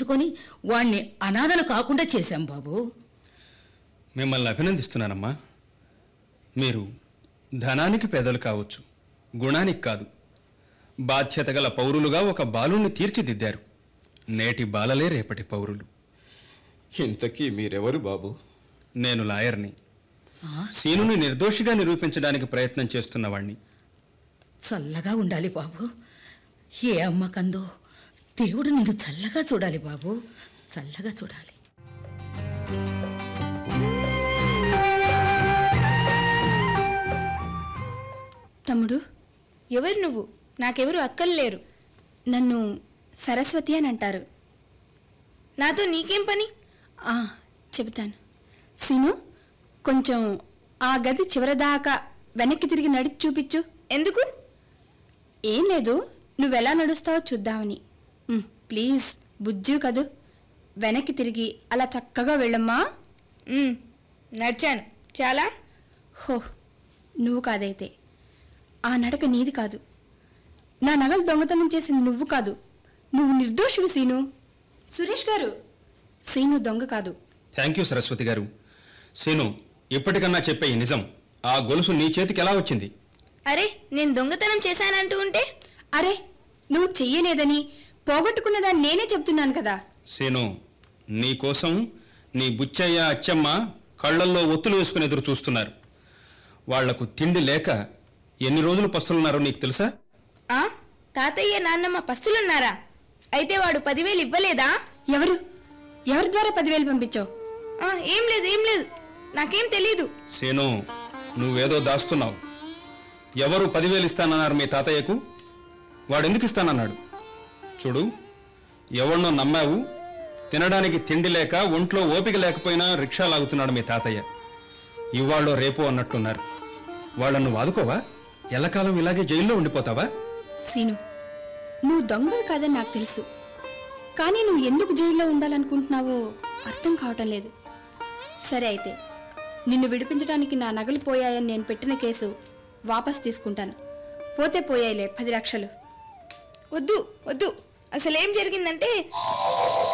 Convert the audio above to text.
పెంచుకొని వాణ్ణి అనాథలు కాకుండా చేశాం బాబు మిమ్మల్ని అభినందిస్తున్నానమ్మా మీరు ధనానికి పేదలు కావచ్చు గుణానికి కాదు బాధ్యత గల పౌరులుగా ఒక బాలుణ్ణి తీర్చిదిద్దారు నేటి బాలలే రేపటి పౌరులు ఇంతకీ మీరెవరు బాబు నేను లాయర్ని సీనుని నిర్దోషిగా నిరూపించడానికి ప్రయత్నం చేస్తున్నవాణ్ణి చల్లగా ఉండాలి బాబు ఏ అమ్మకందో దేవుడు నిన్ను చల్లగా చూడాలి బాబు చల్లగా చూడాలి తమ్ముడు ఎవరు నువ్వు నాకెవరు అక్కలు లేరు నన్ను సరస్వతి అని అంటారు నాతో నీకేం పని ఆ, చెబుతాను సీను కొంచెం ఆ గది చివరిదాకా వెనక్కి తిరిగి నడిచి చూపించు ఎందుకు ఏం లేదు నువ్వెలా నడుస్తావో చూద్దామని ఉమ్, ప్లీజ్ బుజ్జు కదూ వెనక్కి తిరిగి అలా చక్కగా వెళ్ళమ్మా నడిచాను చాలా హో నువ్వు కాదైతే ఆ నడక నీది కాదు నా నగలు దొంగతనం చేసింది నువ్వు కాదు నువ్వు నిర్దోషివి సీను సురేష్ గారు సీను దొంగ కాదు థ్యాంక్ యూ సరస్వతి గారు సీను ఇప్పటికన్నా చెప్పే ఈ నిజం ఆ గొలుసు నీ చేతికి ఎలా వచ్చింది అరే నేను దొంగతనం చేశానంటూ ఉంటే అరే నువ్వు చెయ్యలేదని పోగొట్టుకున్నదాన్ని నేనే చెప్తున్నాను కదా సీను నీ కోసం నీ బుచ్చయ్య అచ్చమ్మ కళ్ళల్లో ఒత్తులు వేసుకుని ఎదురు చూస్తున్నారు వాళ్లకు తిండి లేక ఎన్ని రోజులు పస్తులున్నారో నీకు తెలుసా ఆ తాతయ్య నాన్నమ్మ పస్తులున్నారా అయితే వాడు పదివేలు ఇవ్వలేదా ఎవరు ఎవరి ద్వారా పదివేలు పంపించావు ఏం లేదు ఏం లేదు నాకేం తెలీదు సీను నువ్వేదో దాస్తున్నావు ఎవరు పదివేలు ఇస్తానన్నారు మీ తాతయ్యకు వాడెందుకు ఇస్తానన్నాడు చూడు ఎవరినో నమ్మావు తినడానికి తిండి లేక ఒంట్లో ఓపిక లేకపోయినా రిక్షా లాగుతున్నాడు మీ తాతయ్య ఇవాళ్ళో రేపు అన్నట్లున్నారు వాళ్ళను వాదుకోవా ఎల్లకాలం ఇలాగే జైల్లో ఉండిపోతావా సీను నువ్వు దొంగవి కాదని నాకు తెలుసు కానీ నువ్వు ఎందుకు జైల్లో ఉండాలనుకుంటున్నావో అర్థం కావటం లేదు సరే అయితే నిన్ను విడిపించడానికి నా నగలు పోయాయని నేను పెట్టిన కేసు వాపస్ తీసుకుంటాను పోతే పోయాయిలే పది లక్షలు వద్దు వద్దు అసలు ఏం జరిగిందంటే